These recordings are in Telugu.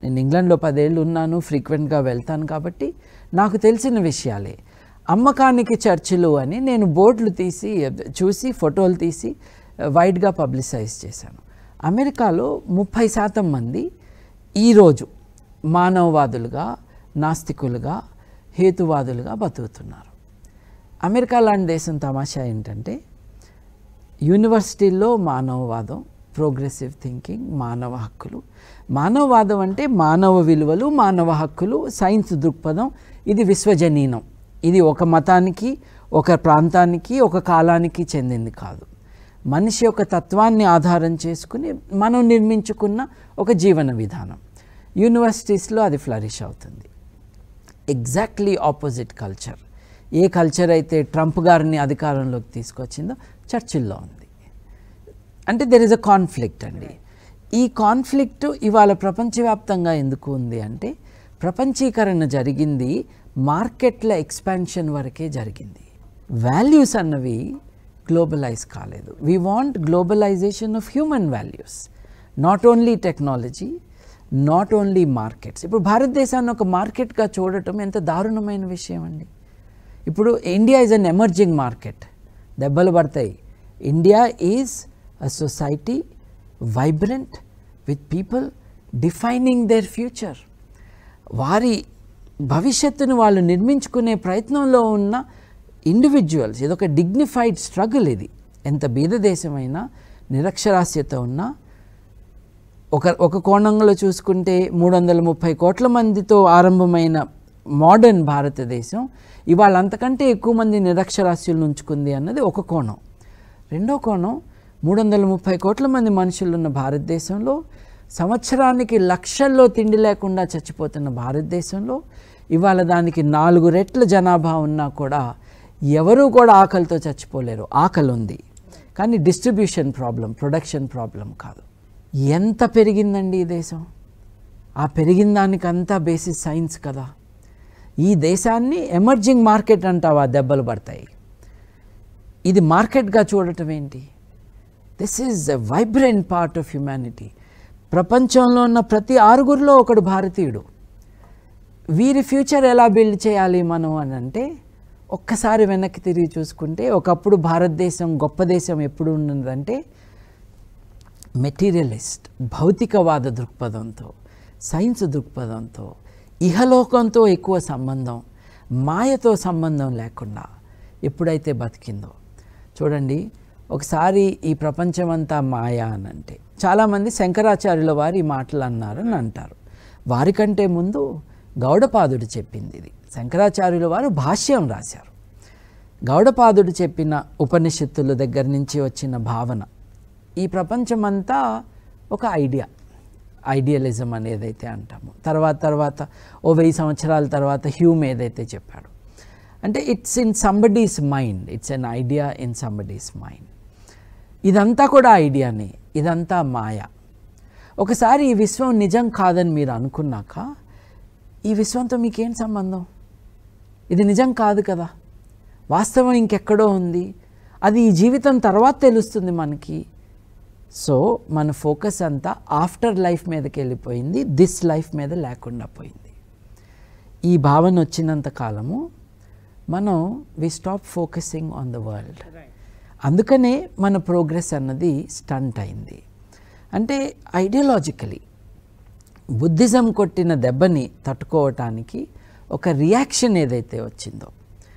నేను ఇంగ్లాండ్లో పదేళ్ళు ఉన్నాను ఫ్రీక్వెంట్గా వెళ్తాను కాబట్టి నాకు తెలిసిన విషయాలే అమ్మకానికి చర్చిలు అని నేను బోర్డులు తీసి చూసి ఫోటోలు తీసి వైడ్గా పబ్లిసైజ్ చేశాను అమెరికాలో ముప్పై శాతం మంది ఈరోజు మానవవాదులుగా నాస్తికులుగా హేతువాదులుగా బతుకుతున్నారు అమెరికా లాంటి దేశం తమాషా ఏంటంటే యూనివర్సిటీల్లో మానవవాదం ప్రోగ్రెసివ్ థింకింగ్ మానవ హక్కులు మానవవాదం అంటే మానవ విలువలు మానవ హక్కులు సైన్స్ దృక్పథం ఇది విశ్వజనీనం ఇది ఒక మతానికి ఒక ప్రాంతానికి ఒక కాలానికి చెందింది కాదు మనిషి యొక్క తత్వాన్ని ఆధారం చేసుకుని మనం నిర్మించుకున్న ఒక జీవన విధానం యూనివర్సిటీస్లో అది ఫ్లరిష్ అవుతుంది ఎగ్జాక్ట్లీ ఆపోజిట్ కల్చర్ ఏ కల్చర్ అయితే ట్రంప్ గారిని అధికారంలోకి తీసుకొచ్చిందో చర్చిల్లో ఉంది అంటే దెర్ ఇస్ అ కాన్ఫ్లిక్ట్ అండి ఈ కాన్ఫ్లిక్ట్ ఇవాళ ప్రపంచవ్యాప్తంగా ఎందుకు ఉంది అంటే ప్రపంచీకరణ జరిగింది మార్కెట్ల ఎక్స్పాన్షన్ వరకే జరిగింది వాల్యూస్ అన్నవి గ్లోబలైజ్ కాలేదు we want globalization of human values not only technology not only markets ఇప్పుడు భారతదేశాన్ని ఒక మార్కెట్గా చూడటం ఎంత దారుణమైన విషయం అండి ఇప్పుడు India is an emerging market దెబ్బలు పడతాయి India is a society vibrant with people defining their future వారి భవిష్యత్తును వాళ్ళు నిర్మించుకునే ప్రయత్నంలో ఉన్న ఇండివిజువల్స్ ఇదొక డిగ్నిఫైడ్ స్ట్రగుల్ ఇది ఎంత బీద దేశమైనా నిరక్షరాస్యత ఉన్నా ఒక ఒక కోణంలో చూసుకుంటే మూడు వందల ముప్పై కోట్ల మందితో ఆరంభమైన మోడర్న్ భారతదేశం ఇవాళ అంతకంటే ఎక్కువ మంది నిరక్షరాస్యులను ఉంచుకుంది అన్నది ఒక కోణం రెండో కోణం మూడు వందల ముప్పై కోట్ల మంది మనుషులు ఉన్న భారతదేశంలో సంవత్సరానికి లక్షల్లో తిండి లేకుండా చచ్చిపోతున్న భారతదేశంలో ఇవాళ దానికి నాలుగు రెట్ల జనాభా ఉన్నా కూడా ఎవరూ కూడా ఆకలితో చచ్చిపోలేరు ఆకలి ఉంది కానీ డిస్ట్రిబ్యూషన్ ప్రాబ్లం ప్రొడక్షన్ ప్రాబ్లం కాదు ఎంత పెరిగిందండి ఈ దేశం ఆ పెరిగిన దానికంతా బేసిస్ సైన్స్ కదా ఈ దేశాన్ని ఎమర్జింగ్ మార్కెట్ అంటావా దెబ్బలు పడతాయి ఇది మార్కెట్గా చూడటం ఏంటి this is a vibrant part of humanity ప్రపంచంలో ఉన్న ప్రతి ఆరుగురిలో ఒకడు భారతీయుడు వీరి ఫ్యూచర్ ఎలా బిల్డ్ చేయాలి మనం అని అంటే ఒక్కసారి వెనక్కి తిరిగి చూసుకుంటే ఒకప్పుడు భారతదేశం గొప్ప దేశం ఎప్పుడు ఉన్నదంటే మెటీరియలిస్ట్ భౌతికవాద దృక్పథంతో సైన్స్ దృక్పథంతో ఇహలోకంతో ఎక్కువ సంబంధం మాయతో సంబంధం లేకుండా ఎప్పుడైతే బతికిందో చూడండి ఒకసారి ఈ ప్రపంచమంతా మాయ అని అంటే చాలామంది శంకరాచార్యుల వారు ఈ మాటలు అన్నారని అంటారు వారికంటే ముందు గౌడపాదుడు చెప్పింది ఇది శంకరాచార్యుల వారు భాష్యం రాశారు గౌడపాదుడు చెప్పిన ఉపనిషత్తుల దగ్గర నుంచి వచ్చిన భావన ఈ ప్రపంచమంతా ఒక ఐడియా ఐడియలిజం అని ఏదైతే అంటామో తర్వాత తర్వాత ఓ వెయ్యి సంవత్సరాల తర్వాత హ్యూమ్ ఏదైతే చెప్పాడు అంటే it's in somebody's mind it's an idea in somebody's mind ఇదంతా కూడా ఐడియానే ఇదంతా మాయ ఒకసారి ఈ విశ్వం నిజం కాదని మీరు అనుకున్నాక ఈ విశ్వంతో మీకేం సంబంధం ఇది నిజం కాదు కదా వాస్తవం ఇంకెక్కడో ఉంది అది ఈ జీవితం తర్వాత తెలుస్తుంది మనకి సో మన ఫోకస్ అంతా ఆఫ్టర్ లైఫ్ మీదకి వెళ్ళిపోయింది దిస్ లైఫ్ మీద లేకుండా పోయింది ఈ భావన వచ్చినంత కాలము మనం we stop focusing on the world అందుకనే మన ప్రోగ్రెస్ అన్నది స్టంట్ అయింది అంటే ఐడియాలజికలీ బుద్ధిజం కొట్టిన దెబ్బని తట్టుకోవటానికి ఒక రియాక్షన్ ఏదైతే వచ్చిందో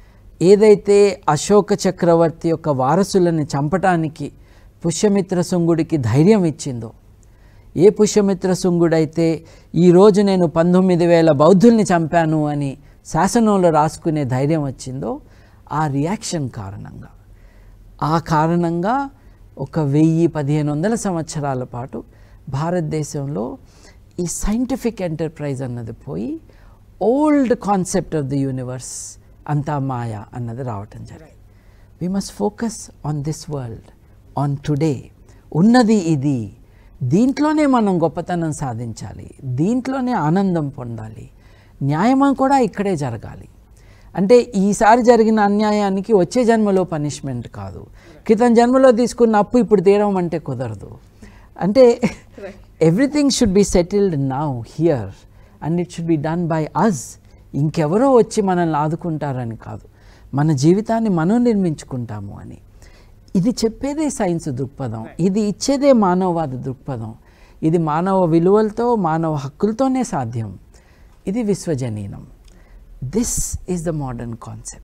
ఏదైతే అశోక చక్రవర్తి యొక్క వారసులని చంపటానికి పుష్యమిత్ర శృంగుడికి ధైర్యం ఇచ్చిందో ఏ పుష్యమిత్ర శృంగుడైతే ఈరోజు నేను పంతొమ్మిది వేల బౌద్ధుల్ని చంపాను అని శాసనంలో రాసుకునే ధైర్యం వచ్చిందో ఆ రియాక్షన్ కారణంగా ఆ కారణంగా ఒక వెయ్యి పదిహేను వందల సంవత్సరాల పాటు భారతదేశంలో ఈ సైంటిఫిక్ ఎంటర్ప్రైజ్ అన్నది పోయి old concept of the universe అంతా మాయ అన్నది రావటం జరిగింది we must focus on this world on today ఉన్నది ఇది దీంట్లోనే మనం గొప్పతనం సాధించాలి దీంట్లోనే ఆనందం పొందాలి న్యాయం కూడా ఇక్కడే జరగాలి అంటే ఈసారి జరిగిన అన్యాయానికి వచ్చే జన్మలో పనిష్మెంట్ కాదు క్రితం జన్మలో తీసుకున్న అప్పు ఇప్పుడు తీరమంటే కుదరదు అంటే everything should be settled now here and it should be done by us ఇంకెవరో వచ్చి మనల్ని ఆదుకుంటారని కాదు మన జీవితాన్ని మనం నిర్మించుకుంటాము అని ఇది చెప్పేదే సైన్స్ దృక్పథం ఇది ఇచ్చేదే మానవవాద దృక్పథం ఇది మానవ విలువలతో మానవ హక్కులతోనే సాధ్యం ఇది విశ్వజనీనం this is the modern concept